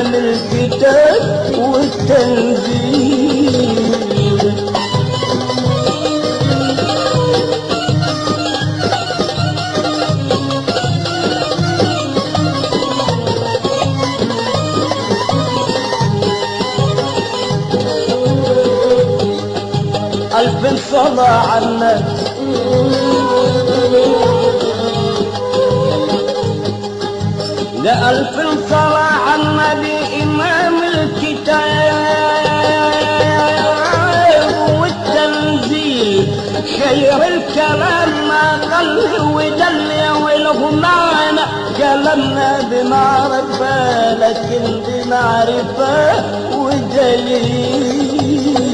إمام الكتاب والتنزيل ألف صلاة على النبي ده ألف صلاة على النبي إمام الكتاب والتنزيل خير الكلام ما قل ودل والغمانة كلامنا بمعرفة لكن بمعرفة ودليل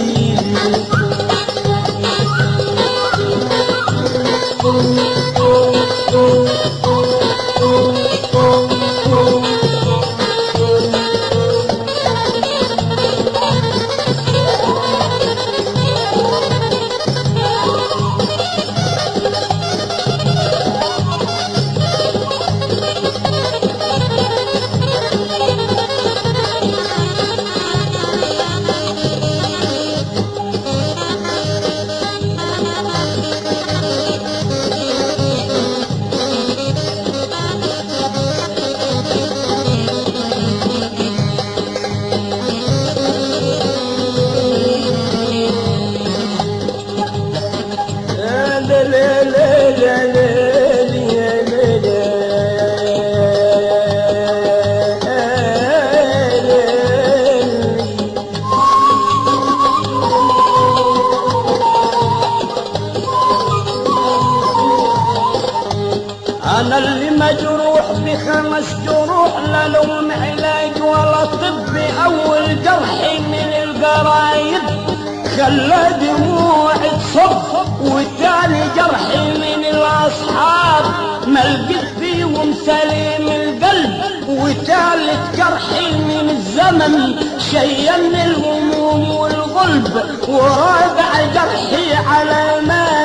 أنا اللي مجروح بخمس جروح لا لهم علاج ولا طب أول جرح من القرايب خلى دموعي تصب والتاني جرح من الأصحاب ما لقيت فيهم سليم القلب وتالت جرح من الزمن شيل الهموم والقلب ورابع جرحي على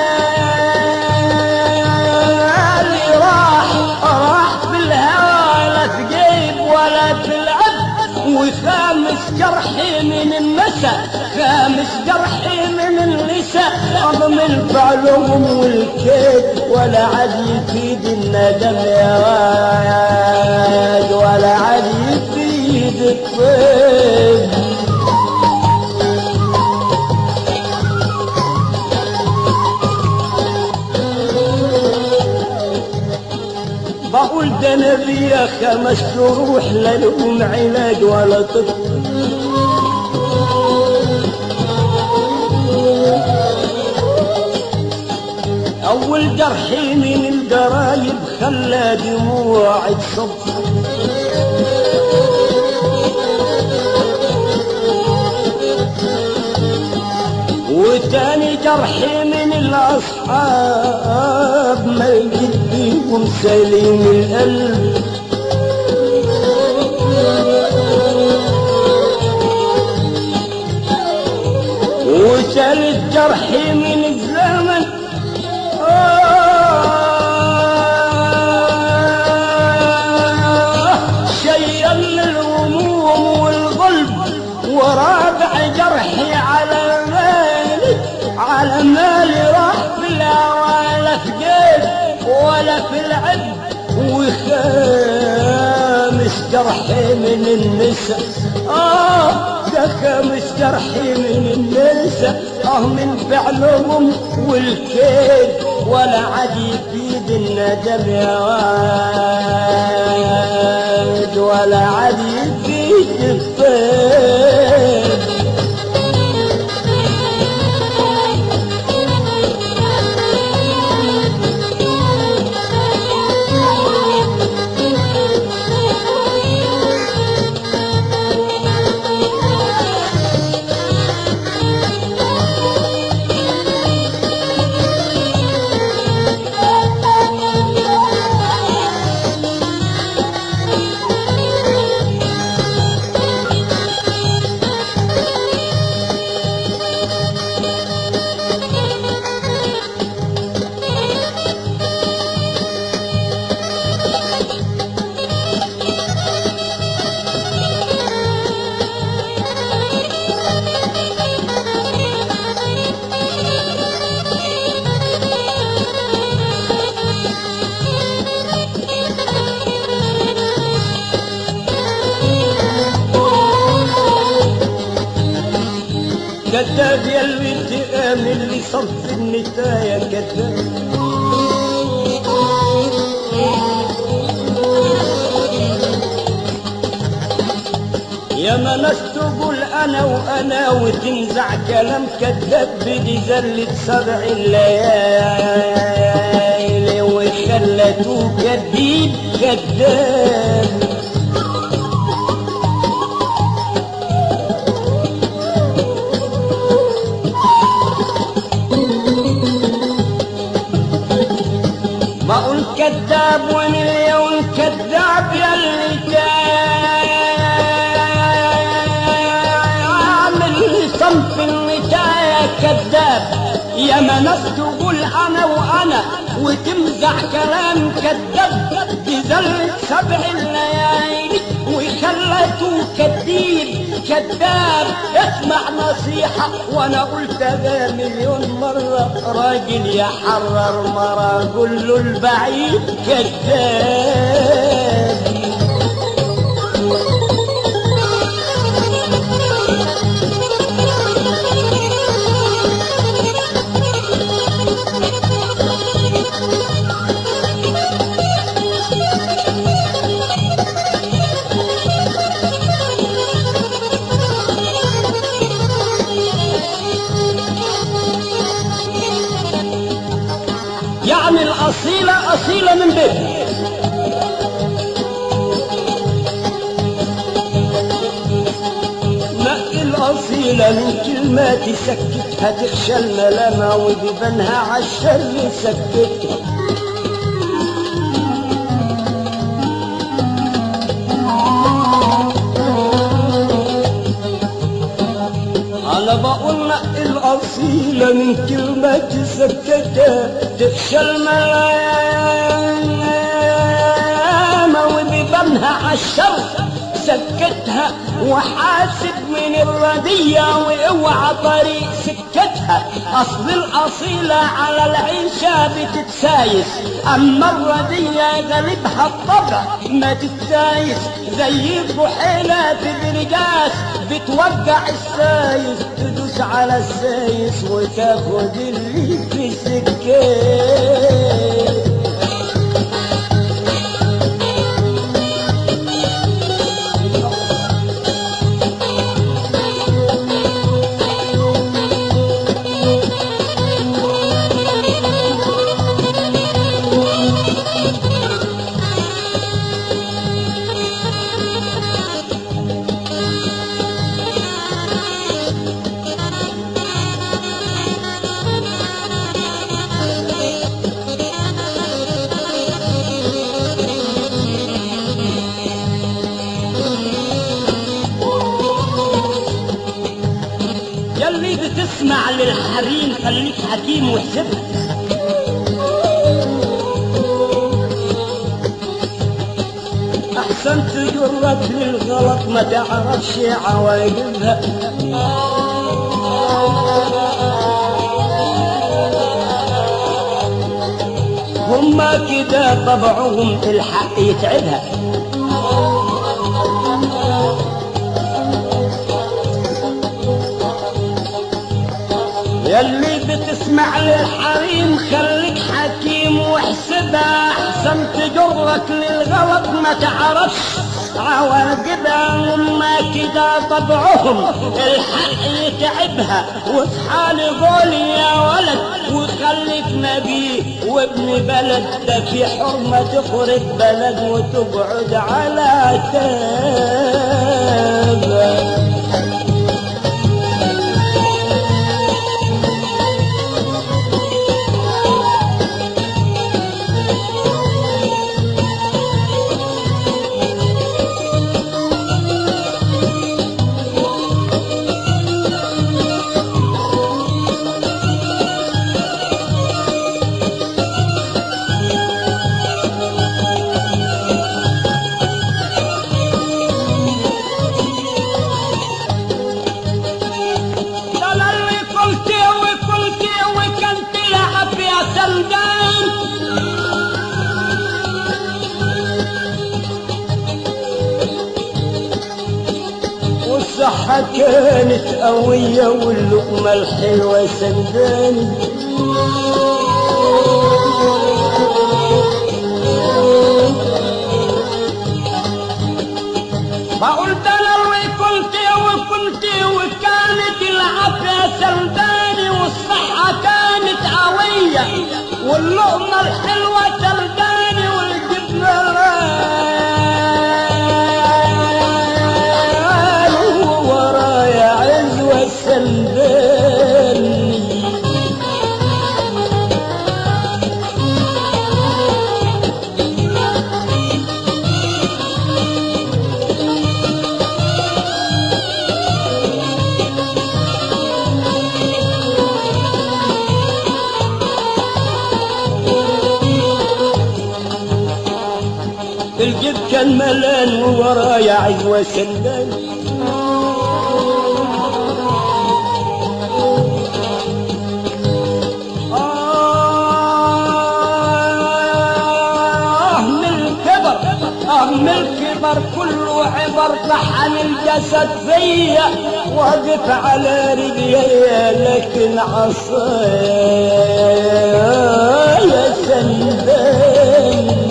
مالي راح راح في الهوى لا في جيب ولا في العب وخامس جرحي من النساء خامس جرحي من النساء أضمن فعلهم والكيد ولا عاد يفيد الندم يا واد ولا عاد يفيد الطيب بقول ده نبي يا خمس جروح لا لهم علاج ولا طب أول جرحي من القرايب خلى دموعي تصب وتاني جرحي من الأصحاب ما لقيت فيهم سليم القلب وتالت جرحي من الزمن آه شيل الهموم والقلب ورابع جرحي على مالي على مالي راح في الهوى لا في جيب ولا في العب وخامس جرحي من النساء آه ده خامس جرحي من النساء آه من فعلهم والكيد ولا عاد يفيد الندم يا واد ولا عاد يفيد الطيب كذاب يلي تآمن لي صرف النتايا كذاب يا ما ناس تقول انا وانا وتنزع كلام كذاب بدي زلة سبع الليالي وخلته كذيب كذاب بقول كذاب وين اليوم كذاب يلي عامل صنف النتايا كذاب يا ما ناس تقول انا وانا وتمزح كلام كذاب بذلة سبع الليالي وخلته كذيب كذاب اسمع نصيحة وانا قلتها مليون مرة راجل يحرر مرة قول له البعيد كذاب يعني الأصيلة أصيلة من بيت نقي الأصيلة من كلمة تسكتها تخشى الملامة وبيبانها عالشر سكتها أنا بقول نقي الأصيلة من كلمة تسكتها تخشى الملامة وبيبانها عالشر سكتها وحاسب من الردية واوعى طريق سكتها اصل الاصيلة على العيشة بتتسايس اما الردية غالبها الطبع ما تتسايس زي البحيلة في برجاس بتوقع السايس تدوس على السايس وتاخد اللي في سكت يلي بتسمع للحريم خليك حكيم واحسبها احسن تجرب للغلط ما تعرفش عواقبها هما كده طبعهم الحق يتعبها يلي بتسمع للحريم خليك حكيم واحسبها احسن تجرك للغلط ما تعرفش عواقبها هما كده طبعهم الحق يتعبها وفي حال قول يا ولد وخليك نبي وابن بلد ده في حرمة تخرج بلد وتقعد على تابك والصحة كانت قوية واللقمة الحلوة سنداني فقلت انا اللي كنت وكنت وكانت العافية سلداني والصحة كانت قوية واللقمة الحلوة سلداني والجبنة رال ورايا عزوة سلداني الجيب كان ملان وورايا عزوة سلداني آه من الكبر آه من الكبر كله عبر طحن الجسد فيا واقف على رجلي لكن عصايا سنداني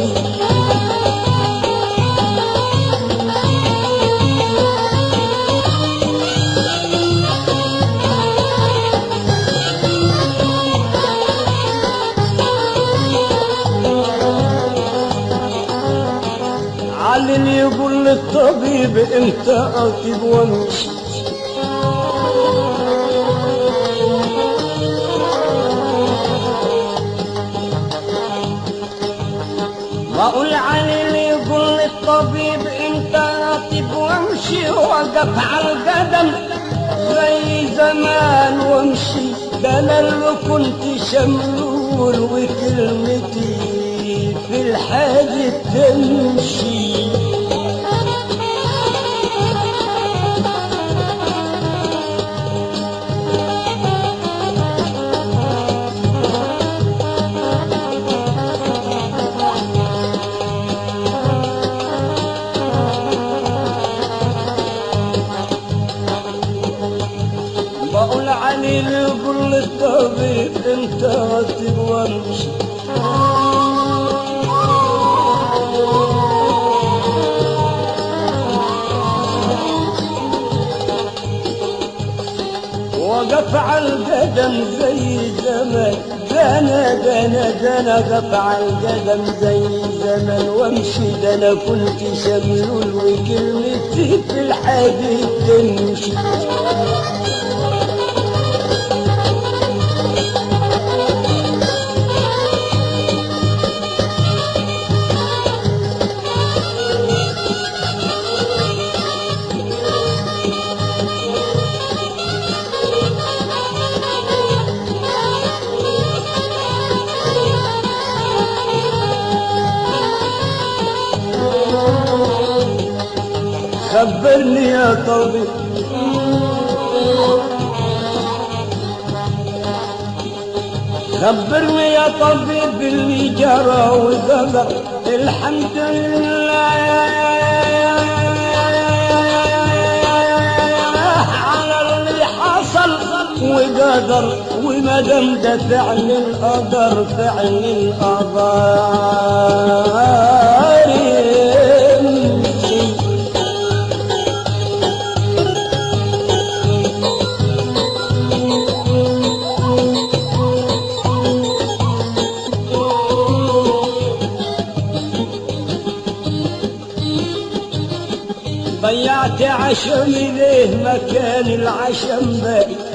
علي اللي يقول للطبيب انت اطيب وامشي بقول علي اللي يقول للطبيب انت اطيب وامشي وقف على القدم زي زمان وامشي ده انا اللي كنت شملول وكلمتي في الحاجة تمشي بقول علي اللي يقول للطبيب انت رتب وامشي وقف على القدم زي زمان دنا دنا دنا قف على القدم زي زمان وامشي ده انا كنت شملول وكلمتي في الحديد تمشي خبرني يا طبيب خبرني يا طبيب اللي جرى وقدر الحمد لله على اللي حصل وقدر وما دام ده فعل القدر فعل القدر يمشي ضيعت عشم ليه مكان العشم باقي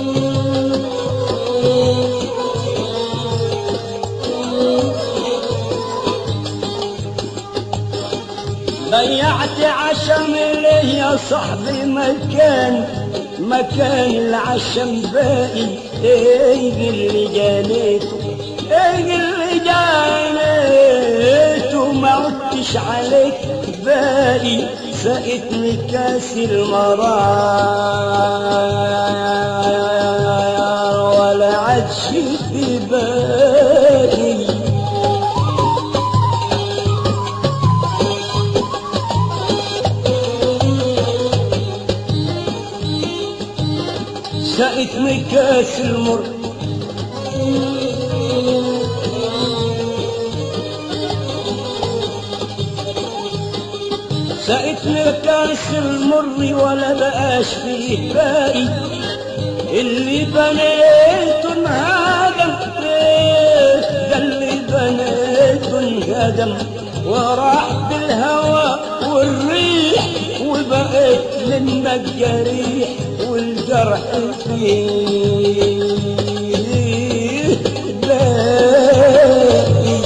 ضيعت عشم ليه يا صاحبي مكان مكان العشم باقي ايه اللي جانيته ايه اللي جانيته ما عدتش عليك باقي سقتني كاس المرار ولا عادش في بالي سقت مكاس المر سقت مكاس المر ولا بقاش فيه باقي اللي بنيته انهدم ده اللي بنيته انهدم وراح بالهوى والريح وبقيت لما الجريح والجرح فيه باقي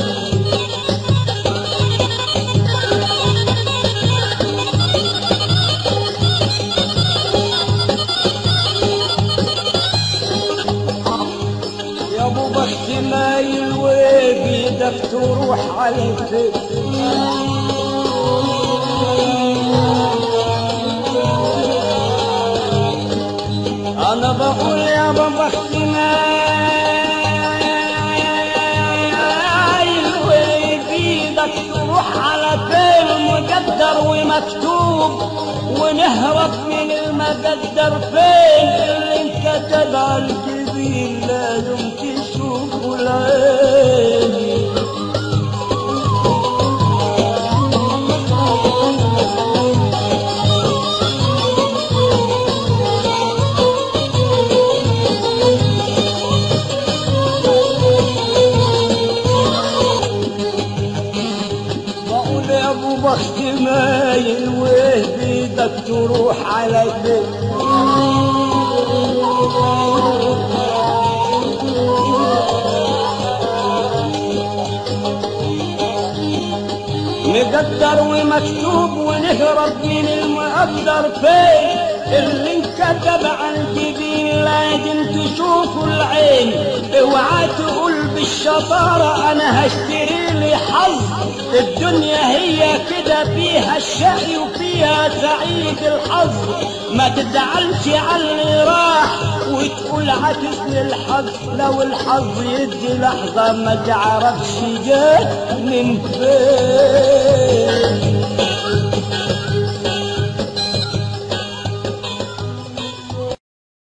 يا ابو بخت مايل وبيدك تروح على الفيل انا بقول يا ابو بخت مايل وبيدك تروح على فين مقدر ومكتوب ونهرب من المقدر فين اللي انكتب على الجبين لازم تشوفه العين بقول يا ابو بخت مايل وبيدك تروح على البيت مقدر ومكتوب ونهرب من المقدر فين اللي انكتب عن الجبين لازم تشوفوا العين اوعى تقول بالشطارة انا هشتري لي حظ الدنيا هي كده فيها الشقي وفيها سعيد الحظ ما تزعلش على اللي راح وتقول عكسني الحظ لو الحظ يدي لحظة ما تعرفش جات من فين